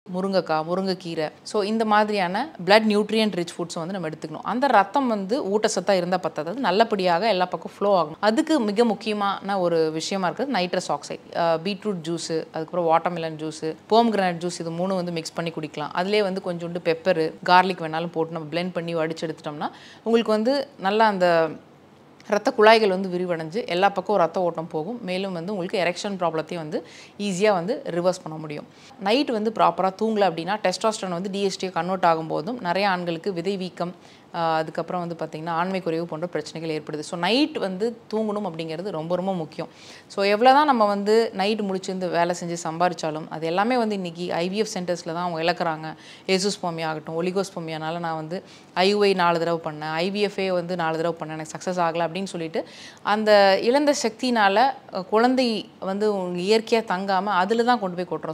முருங்கைக்காய் முருங்கைக்கீரை ஸோ இந்த மாதிரியான பிளட் நியூட்ரியன்ட் ரிச் ஃபுட்ஸ் வந்து நம்ம எடுத்துக்கணும் அந்த ரத்தம் வந்து ஊட்டச்சத்தாக இருந்தால் பத்தாது நல்லபடியாக எல்லா பக்கம் ஃப்ளோ ஆகணும் அதுக்கு மிக முக்கியமான ஒரு விஷயமா இருக்கிறது நைட்ரஸ் ஆக்சைடு பீட்ரூட் ஜூஸு அதுக்கப்புறம் watermelon juice pomegranate juice இது மூணு வந்து மிக்ஸ் பண்ணி குடிக்கலாம் அதிலே வந்து கொஞ்சோண்டு பெப்பரு கார்லிக் வேணாலும் போட்டு நம்ம blend பண்ணி வடிச்சு எடுத்துட்டோம்னா உங்களுக்கு வந்து நல்லா அந்த ரத்த குழாய்கள் வந்து விரிவடைஞ்சு எல்லா பக்கம் ரத்த ஓட்டம் போகும் மேலும் வந்து உங்களுக்கு எரெக்ஷன் ப்ராப்ளத்தையும் வந்து ஈஸியாக வந்து ரிவர்ஸ் பண்ண முடியும் நைட் வந்து ப்ராப்பராக தூங்கல அப்படின்னா டெஸ்டாஸ்ட்ரான் வந்து டிஎஸ்டியை கன்வெர்ட் ஆகும்போதும் நிறைய ஆண்களுக்கு விதை வீக்கம் ஆஹ் அதுக்கப்புறம் வந்து பார்த்திங்கன்னா ஆண்மை குறைவு போன்ற பிரச்சனைகள் ஏற்படுது ஸோ நைட் வந்து தூங்கணும் அப்படிங்கிறது ரொம்ப ரொம்ப முக்கியம் ஸோ எவ்வளோ தான் நம்ம வந்து நைட் முடிச்சிருந்து வேலை செஞ்சு சம்பாரிச்சாலும் அது எல்லாமே வந்து இன்றைக்கி ஐவிஎஃப் சென்டர்ஸில் தான் அவங்க இழக்கிறாங்க ஏசுஸ்போமி ஆகட்டும் ஒலிகோஸ்போமியானால நான் வந்து ஐயுஐ நாலு தடவை பண்ணேன் ஐவிஎஃப்ஏ வந்து நாலு தடவை பண்ணேன் எனக்கு சக்ஸஸ் ஆகலை அப்படின்னு சொல்லிட்டு அந்த இழந்த சக்தினால் குழந்தை வந்து இயற்கையாக தங்காமல் அதில் தான் கொண்டு போய் கொட்டுறோம்